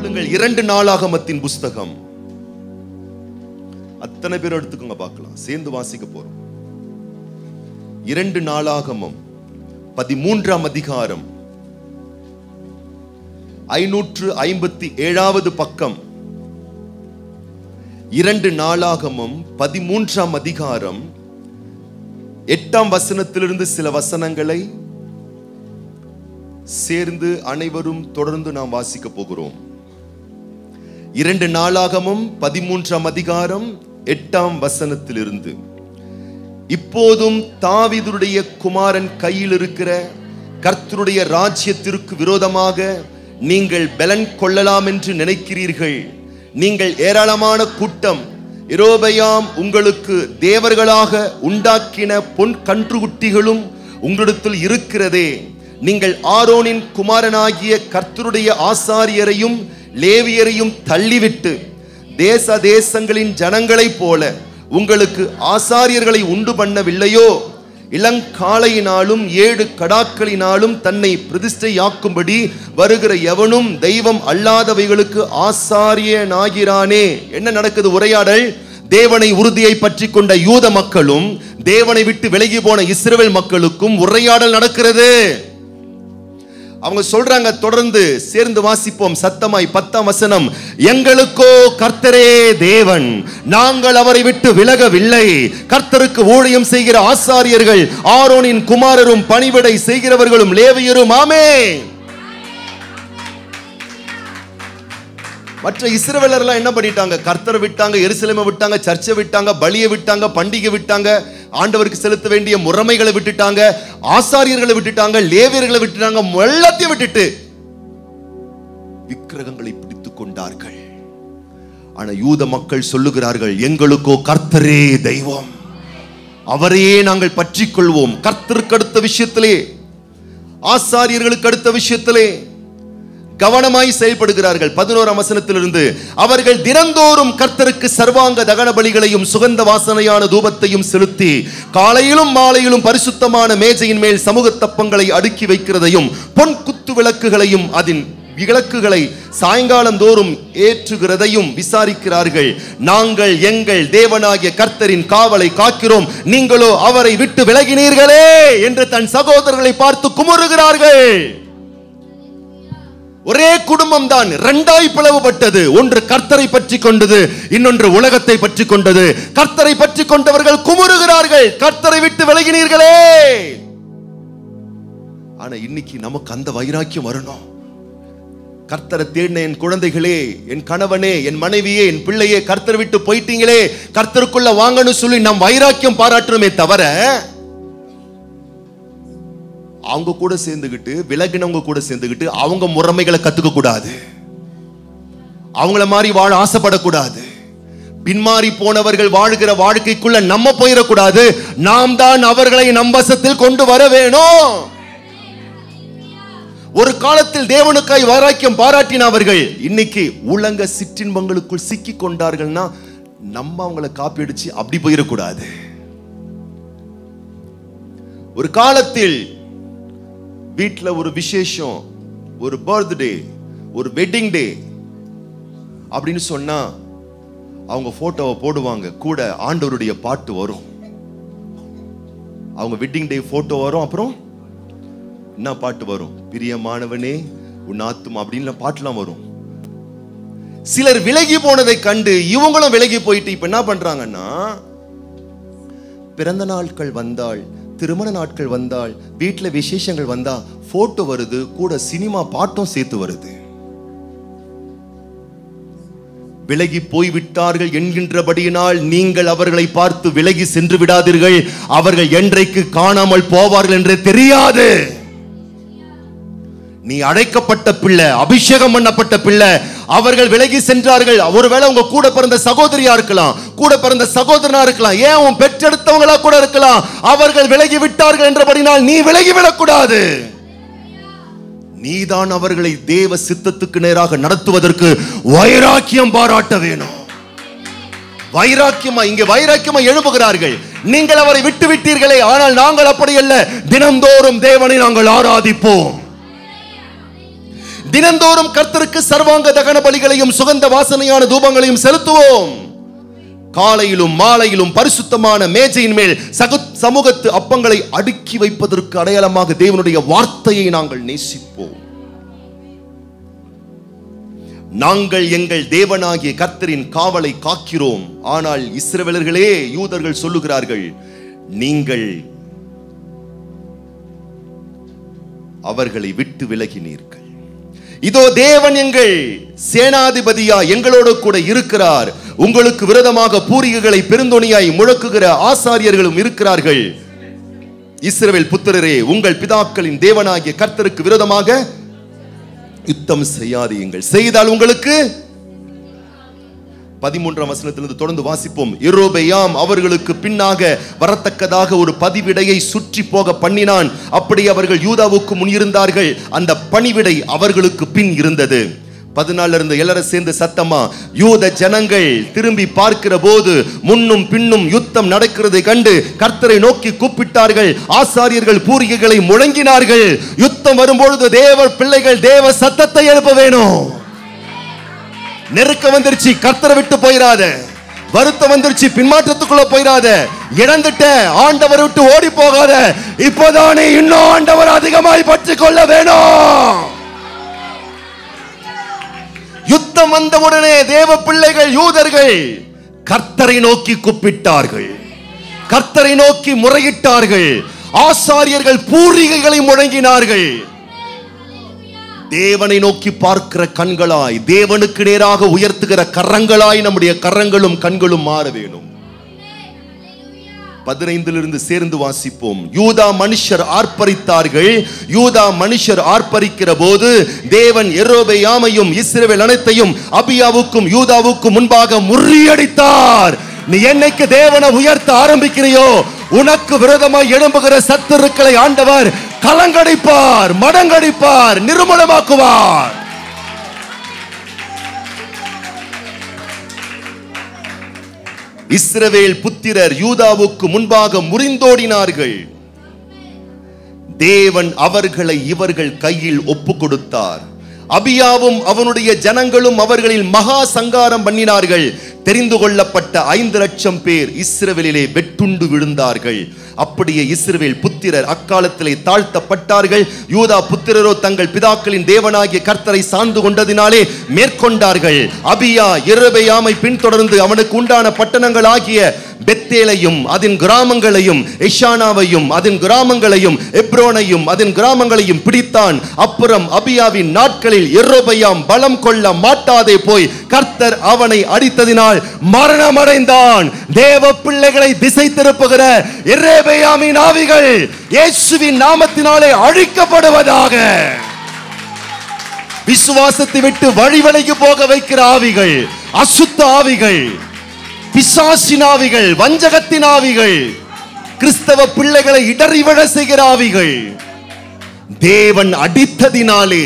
கொடுங்கள் இரண்டு நாளாகமத்தின் புஸ்தகம் அத்தனை பேர் எடுத்துக்கோங்க பார்க்கலாம் சேர்ந்து வாசிக்க போறோம் இரண்டு நாளாகமம் பதிமூன்றாம் அதிகாரம் ஐநூற்று ஐம்பத்தி ஏழாவது பக்கம் இரண்டு நாளாகமம் பதிமூன்றாம் அதிகாரம் எட்டாம் வசனத்திலிருந்து சில வசனங்களை சேர்ந்து அனைவரும் தொடர்ந்து நாம் வாசிக்க போகிறோம் இரண்டு நாளாகமும் பதிமூன்றாம் அதிகாரம் எட்டாம் வசனத்திலிருந்து இப்போதும் தாவீதுடைய குமாரன் கையில் இருக்கிற கர்த்தருடைய ராஜ்யத்திற்கு விரோதமாக நீங்கள் பலன் கொள்ளலாம் என்று நினைக்கிறீர்கள் நீங்கள் ஏராளமான கூட்டம் எரோபயாம் உங்களுக்கு தேவர்களாக உண்டாக்கின பொன் கன்றுகுட்டிகளும் உங்களிடத்தில் இருக்கிறதே நீங்கள் ஆரோனின் குமாரனாகிய கர்த்தருடைய ஆசாரியரையும் லேவியரையும் தள்ளிவிட்டு தேச தேசங்களின் ஜனங்களைப் போல உங்களுக்கு ஆசாரியர்களை உண்டு பண்ணவில்லையோ இளங்காளையினாலும் ஏழு கடாக்களினாலும் தன்னை பிரதிஷ்டையாக்கும்படி வருகிற எவனும் தெய்வம் அல்லாதவைகளுக்கு ஆசாரியனாகிறானே என்ன நடக்குது உரையாடல் தேவனை உறுதியை பற்றி கொண்ட யூத மக்களும் தேவனை விட்டு விலகி போன இஸ்ரவேல் மக்களுக்கும் உரையாடல் நடக்கிறது அவங்க சொல்றாங்க தொடர்ந்து சேர்ந்து வாசிப்போம் சத்தமாய் பத்தாம் வசனம் எங்களுக்கோ கர்த்தரே தேவன் நாங்கள் அவரை விட்டு விலகவில்லை கர்த்தருக்கு ஊழியம் செய்கிற ஆசாரியர்கள் ஆரோனின் குமாரரும் பணிவிடை செய்கிறவர்களும் லேவியரும் ஆமே மற்ற இஸ்ரவேலர்லாம் என்ன பண்ணிட்டாங்க கர்த்தரை விட்டாங்க எருசலேமை விட்டாங்க சர்ச்சை விட்டாங்க பலியை விட்டாங்க பண்டிகை விட்டாங்க ஆண்டவருக்கு செலுத்த வேண்டிய முறைமைகளை விட்டுட்டாங்க ஆசாரியர்களை விட்டுட்டாங்க லேவியர்களை விட்டுட்டாங்க எல்லாத்தையும் விட்டுட்டு விக்கிரகங்களை பிடித்துக் கொண்டார்கள் ஆனா யூத மக்கள் சொல்லுகிறார்கள் எங்களுக்கோ கர்த்தரே தெய்வம் அவரையே நாங்கள் பற்றிக் கொள்வோம் கர்த்தருக்கு அடுத்த விஷயத்திலே ஆசாரியர்களுக்கு அடுத்த விஷயத்திலே கவனமாய் செயல்படுகிறார்கள் பதினோராம் வசனத்திலிருந்து அவர்கள் தினந்தோறும் கர்த்தருக்கு சர்வாங்க தகன பலிகளையும் சுகந்த வாசனையான தூபத்தையும் செலுத்தி காலையிலும் மாலையிலும் பரிசுத்தமான மேஜையின் மேல் சமூக தப்பங்களை அடுக்கி வைக்கிறதையும் பொன் குத்து விளக்குகளையும் அதன் விளக்குகளை சாயங்காலம் தோறும் ஏற்றுகிறதையும் விசாரிக்கிறார்கள் நாங்கள் எங்கள் தேவனாகிய கர்த்தரின் காவலை காக்கிறோம் நீங்களோ அவரை விட்டு விலகினீர்களே என்று தன் சகோதரர்களை பார்த்து குமுறுகிறார்கள் ஒரே குடும்பம் தான் இரண்டாய் பிளவுபட்டது ஒன்று கர்த்தரை பற்றி கொண்டது இன்னொன்று உலகத்தை பற்றி கொண்டது கர்த்தரை பற்றி கொண்டவர்கள் குமுறுகிறார்கள் கர்த்தரை விட்டு விலகினீர்களே ஆனா இன்னைக்கு நமக்கு அந்த வைராக்கியம் வரணும் கர்த்தரை தேடின என் குழந்தைகளே என் கணவனே என் மனைவியே என் பிள்ளையே கர்த்தரை விட்டு போயிட்டீங்களே கர்த்தருக்குள்ள வாங்கன்னு சொல்லி நம் வைராக்கியம் பாராட்டணுமே தவிர அவங்க கூட சேர்ந்துக்கிட்டு விலகினவங்க கூட சேர்ந்துக்கிட்டு அவங்க முறைமைகளை கத்துக்க கூடாது அவங்கள மாதிரி வாழ ஆசைப்படக்கூடாது பின்மாறி போனவர்கள் வாழ்கிற வாழ்க்கைக்குள்ள நம்ம போயிடக்கூடாது நாம் தான் அவர்களை நம் வசத்தில் கொண்டு வர வேணும் ஒரு காலத்தில் தேவனுக்காய் வாராக்கியம் பாராட்டினவர்கள் இன்னைக்கு உலக சிற்றின்பங்களுக்குள் சிக்கி கொண்டார்கள்னா நம்ம அவங்கள காப்பி அடிச்சு அப்படி போயிடக்கூடாது ஒரு காலத்தில் வீட்டில் ஒரு விசேஷம் ஒரு பர்த்டே ஒரு வெட்டிங் டே அப்படின்னு சொன்னா அவங்க போட்டோவை போடுவாங்க கூட ஆண்டவருடைய பாட்டு வரும் அவங்க வெட்டிங் டே போட்டோ வரும் அப்புறம் என்ன பாட்டு வரும் பிரியமானவனே உன் ஆத்துமா அப்படின்னு பாட்டுலாம் வரும் சிலர் விலகி போனதை கண்டு இவங்களும் விலகி போயிட்டு இப்ப என்ன பண்றாங்கன்னா பிறந்த நாட்கள் வந்தால் திருமண நாட்கள் வந்தால் வீட்டில் விசேஷங்கள் வந்தா போட்டோ வருது கூட சினிமா பாட்டும் சேர்த்து வருது விலகி போய்விட்டார்கள் என்கின்றபடியினால் நீங்கள் அவர்களை பார்த்து விலகி சென்று விடாதீர்கள் அவர்கள் என்றைக்கு காணாமல் போவார்கள் என்று தெரியாது நீ அழைக்கப்பட்ட பிள்ளை அபிஷேகம் பண்ணப்பட்ட பிள்ளை அவர்கள் விலகி சென்றார்கள் ஒருவேளை உங்க கூட பிறந்த சகோதரியா இருக்கலாம் கூட பிறந்த சகோதரனா இருக்கலாம் ஏன் உன் பெற்றெடுத்தவங்களா கூட இருக்கலாம் அவர்கள் விலகி விட்டார்கள் என்றபடினால் நீ விலகி விடக்கூடாது நீதான் அவர்களை தேவ சித்தத்துக்கு நேராக நடத்துவதற்கு வைராக்கியம் பாராட்ட வேணும் வைராக்கியமா இங்கே வைராக்கியமா எழுப்புகிறார்கள் நீங்கள் அவரை விட்டு விட்டீர்களே ஆனால் நாங்கள் அப்படி அல்ல தினந்தோறும் தேவனை நாங்கள் ஆராதிப்போம் தினந்தோறும் கர்த்தருக்கு சர்வாங்க தகன பலிகளையும் சுகந்த வாசனையான தூபங்களையும் செலுத்துவோம் காலையிலும் மாலையிலும் பரிசுத்தமான மேஜையின் மேல் சகு சமூகத்து அப்பங்களை அடுக்கி வைப்பதற்கு அடையாளமாக தேவனுடைய வார்த்தையை நாங்கள் நேசிப்போம் நாங்கள் எங்கள் தேவனாகிய கர்த்தரின் காவலை காக்கிறோம் ஆனால் இஸ்ரவேலர்களே யூதர்கள் சொல்லுகிறார்கள் நீங்கள் அவர்களை விட்டு விலகினீர்கள் இதோ தேவன் எங்கள் சேனாதிபதியா எங்களோடு கூட இருக்கிறார் உங்களுக்கு விரோதமாக பூரிகைகளை பெருந்தொனியாய் முழக்குகிற ஆசாரியர்களும் இருக்கிறார்கள் இஸ்ரவேல் புத்திரரே உங்கள் பிதாக்களின் தேவனாகிய கர்த்தருக்கு விரோதமாக யுத்தம் செய்யாதீங்கள் செய்தால் உங்களுக்கு பதிமூன்றாம் வசனத்திலிருந்து தொடர்ந்து வாசிப்போம் எரோபெயாம் அவர்களுக்கு பின்னாக வரத்தக்கதாக ஒரு பதிவிடையை சுற்றி போக பண்ணினான் அப்படி அவர்கள் யூதாவுக்கு முன் இருந்தார்கள் அந்த பணிவிடை அவர்களுக்கு பின் இருந்தது பதினால இருந்து எல்லாரும் சேர்ந்து சத்தமா யூத ஜனங்கள் திரும்பி பார்க்கிற போது முன்னும் பின்னும் யுத்தம் நடக்கிறதை கண்டு கர்த்தரை நோக்கி கூப்பிட்டார்கள் ஆசாரியர்கள் பூரிகைகளை முழங்கினார்கள் யுத்தம் வரும்பொழுது தேவ பிள்ளைகள் தேவ சத்தத்தை எழுப்ப வேணும் நெருக்க வந்துருச்சு கர்த்தரை விட்டு போயிடாத வருத்தம் வந்துருச்சு பின்மாற்றத்துக்குள்ள போயிடாத இழந்துட்ட ஆண்டவர் விட்டு ஓடி போகாத இப்போதானே இன்னும் ஆண்டவர் அதிகமாய் பற்றி கொள்ள வேணும் யுத்தம் வந்தவுடனே தேவ பிள்ளைகள் யூதர்கள் கர்த்தரை நோக்கி கூப்பிட்டார்கள் கர்த்தரை நோக்கி முறையிட்டார்கள் ஆசாரியர்கள் பூரிகைகளை முழங்கினார்கள் தேவனை நோக்கி பார்க்கிற கண்களாய் தேவனுக்கு நேராக உயர்த்துகிற கரங்களாய் நம்முடைய கரங்களும் கண்களும் மாற வேணும் பதினைந்திலிருந்து சேர்ந்து வாசிப்போம் யூதா மனுஷர் ஆர்ப்பரித்தார்கள் யூதா மனுஷர் ஆர்ப்பரிக்கிற போது தேவன் எரோபெயாமையும் இஸ்ரவேல் அனைத்தையும் அபியாவுக்கும் யூதாவுக்கும் முன்பாக முறியடித்தார் நீ என்னைக்கு தேவனை உயர்த்த ஆரம்பிக்கிறியோ உனக்கு விரோதமாய் எழும்புகிற சத்துருக்களை ஆண்டவர் கலங்கடிப்பார் மடங்கடிப்பார் நிர்மூலமாக்குவார் இஸ்ரவேல் புத்திரர் யூதாவுக்கு முன்பாக முறிந்தோடினார்கள் தேவன் அவர்களை இவர்கள் கையில் ஒப்பு கொடுத்தார் அபியாவும் அவனுடைய ஜனங்களும் அவர்களில் மகா சங்காரம் பண்ணினார்கள் தெரிந்து கொள்ளப்பட்ட ஐந்து லட்சம் பேர் இஸ்ரவேலிலே வெட்டுண்டு விழுந்தார்கள் அப்படியே இஸ்ரவேல் புத்திரர் அக்காலத்திலே தாழ்த்தப்பட்டார்கள் யூதா புத்திரரோ தங்கள் பிதாக்களின் தேவனாகிய கர்த்தரை சார்ந்து கொண்டதினாலே மேற்கொண்டார்கள் அபியா எரபெயாமை பின்தொடர்ந்து அவனுக்கு உண்டான பட்டணங்கள் ஆகிய பெத்தேலையும் அதன் கிராமங்களையும் எஷானாவையும் அதன் கிராமங்களையும் எப்ரோனையும் அதன் கிராமங்களையும் பிடித்தான் அப்புறம் அபியாவின் நாட்களில் எரோபையாம் பலம் கொள்ள மாட்டாதே போய் கர்த்தர் அவனை அடித்ததினால் மரணமடைந்தான் தேவ பிள்ளைகளை திசை திருப்புகிற எரேபையாமின் ஆவிகள் இயேசுவின் நாமத்தினாலே அழிக்கப்படுவதாக விசுவாசத்தை விட்டு வழி விலகி போக வைக்கிற ஆவிகள் அசுத்த ஆவிகள் பிசாசின் ஆவிகள் வஞ்சகத்தின் ஆவிகள் கிறிஸ்தவ பிள்ளைகளை இடறிவிட செய்கிற ஆவிகள் தேவன் அடித்ததினாலே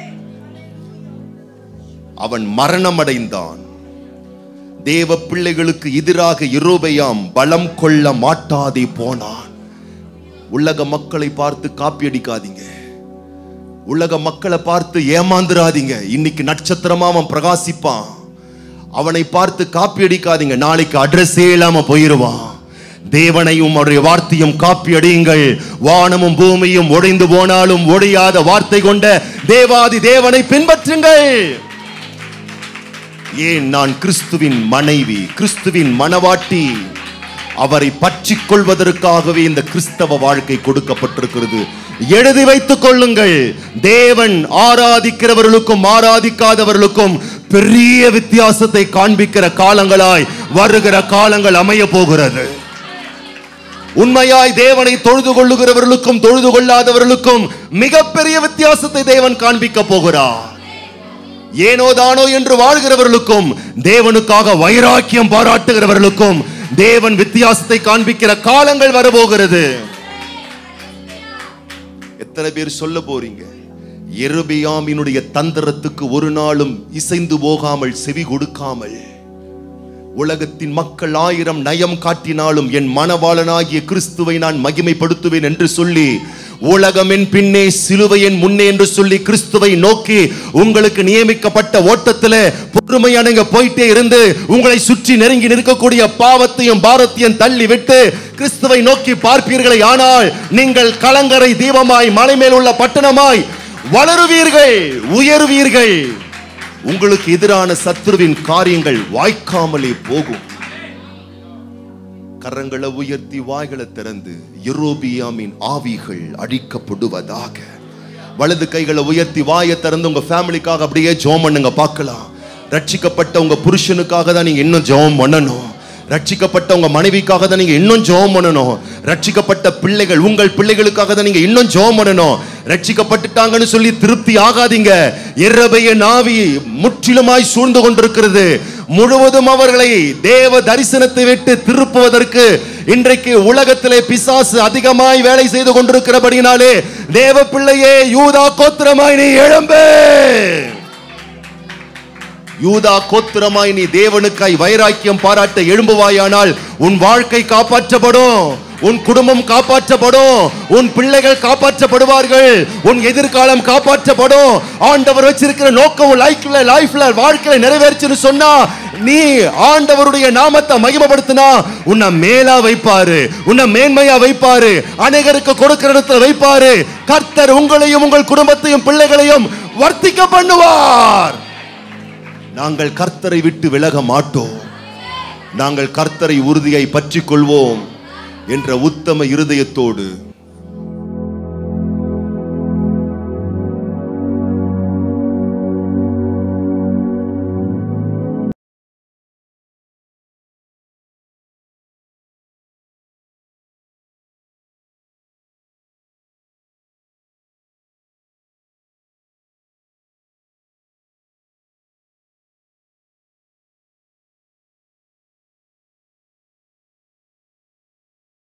அவன் மரணமடைந்தான் தேவ பிள்ளைகளுக்கு எதிராக எரோபெயாம் பலம் கொள்ள மாட்டாதே போனான் உலக மக்களை பார்த்து காப்பி அடிக்காதீங்க உலக மக்களை பார்த்து ஏமாந்துராதீங்க இன்னைக்கு நட்சத்திரமா அவன் பிரகாசிப்பான் அவனை பார்த்து காப்பி அடிக்காதீங்க நாளைக்கு அட்ரஸே இல்லாம போயிருவான் தேவனையும் அவருடைய வார்த்தையும் காப்பி அடியுங்கள் வானமும் பூமியும் ஒழிந்து போனாலும் ஒழியாத வார்த்தை கொண்ட தேவாதி தேவனை பின்பற்றுங்கள் ஏன் நான் கிறிஸ்துவின் மனைவி கிறிஸ்துவின் மனவாட்டி அவரை பற்றிக் கொள்வதற்காகவே இந்த கிறிஸ்தவ வாழ்க்கை கொடுக்கப்பட்டிருக்கிறது எழுதி வைத்துக் கொள்ளுங்கள் தேவன் ஆராதிக்கிறவர்களுக்கும் ஆராதிக்காதவர்களுக்கும் பெரிய வித்தியாசத்தை காண்பிக்கிற காலங்களாய் வருகிற காலங்கள் அமைய போகிறது உண்மையாய் தேவனை தொழுது கொள்ளுகிறவர்களுக்கும் தொழுது கொள்ளாதவர்களுக்கும் மிகப்பெரிய வித்தியாசத்தை தேவன் காண்பிக்க போகிறார் ஏனோ தானோ என்று வாழ்கிறவர்களுக்கும் தேவனுக்காக வைராக்கியம் பாராட்டுகிறவர்களுக்கும் தேவன் வித்தியாசத்தை காண்பிக்கிற காலங்கள் வரப்போகிறது எத்தனை பேர் சொல்ல போறீங்க எருபியாமினுடைய தந்திரத்துக்கு ஒரு நாளும் இசைந்து போகாமல் செவி கொடுக்காமல் உலகத்தின் மக்கள் ஆயிரம் நயம் காட்டினாலும் என் மனவாளனாகிய கிறிஸ்துவை நான் மகிமைப்படுத்துவேன் என்று சொல்லி உலகமின் பின்னே சிலுவையின் முன்னே என்று சொல்லி கிறிஸ்துவை நோக்கி உங்களுக்கு நியமிக்கப்பட்ட ஓட்டத்தில் பொறுமையா நீங்க போயிட்டே இருந்து உங்களை சுற்றி நெருங்கி நிற்கக்கூடிய பாவத்தையும் பாரத்தையும் தள்ளி விட்டு கிறிஸ்துவை நோக்கி பார்ப்பீர்களே ஆனால் நீங்கள் கலங்கரை தீபமாய் மலை மேல் உள்ள பட்டணமாய் வளருவீர்கள் உயருவீர்கள் உங்களுக்கு எதிரான சத்துருவின் காரியங்கள் வாய்க்காமலே போகும் கரங்களை உயர்த்தி வாய்களை திறந்து எரோபியாமின் ஆவிகள் அழிக்கப்படுவதாக வலது கைகளை உயர்த்தி வாயை திறந்து உங்க ஃபேமிலிக்காக அப்படியே ஜெபம் பண்ணுங்க பார்க்கலாம் ரட்சிக்கப்பட்ட உங்க புருஷனுக்காக தான் நீங்க இன்னும் ஜெபம் பண்ணணும் ரட்சிக்கப்பட்ட உங்க மனைவிக்காக தான் நீங்க இன்னும் ஜெபம் பண்ணணும் ரட்சிக்கப்பட்ட பிள்ளைகள் உங்கள் பிள்ளைகளுக்காக தான் நீங்க இன்னும் ஜெபம் பண்ணணும் ரட்சிக்கப்பட்டுட்டாங்கன்னு சொல்லி திருப்தி ஆகாதீங்க இரவைய நாவி முற்றிலுமாய் சூழ்ந்து கொண்டிருக்கிறது முழுவதும் அவர்களை தேவ தரிசனத்தை விட்டு திருப்புவதற்கு இன்றைக்கு உலகத்திலே பிசாசு அதிகமாய் வேலை செய்து கொண்டிருக்கிறபடினாலே தேவ பிள்ளையே யூதா கோத்திரமாய் நீ எழும்பு யூதா கோத்திரமாய் நீ தேவனுக்காய் வைராக்கியம் பாராட்ட எழும்புவாயானால் உன் வாழ்க்கை காப்பாற்றப்படும் உன் குடும்பம் காப்பாற்றப்படும் உன் பிள்ளைகள் காப்பாற்றப்படுவார்கள் உன் எதிர்காலம் காப்பாற்றப்படும் ஆண்டவர் வச்சிருக்கிற நோக்கம் லைஃப்ல லைஃப்ல வாழ்க்கையில நிறைவேறுச்சுன்னு சொன்னா நீ ஆண்டவருடைய நாமத்தை மகிமைப்படுத்தினா உன்னை மேலா வைப்பாரு உன்னை மேன்மையா வைப்பாரு அநேகருக்கு கொடுக்கிற இடத்துல வைப்பாரு கர்த்தர் உங்களையும் உங்கள் குடும்பத்தையும் பிள்ளைகளையும் வர்த்திக்க பண்ணுவார் நாங்கள் கர்த்தரை விட்டு விலக மாட்டோம் நாங்கள் கர்த்தரை உறுதியை பற்றிக் கொள்வோம் என்ற உத்தம இருதயத்தோடு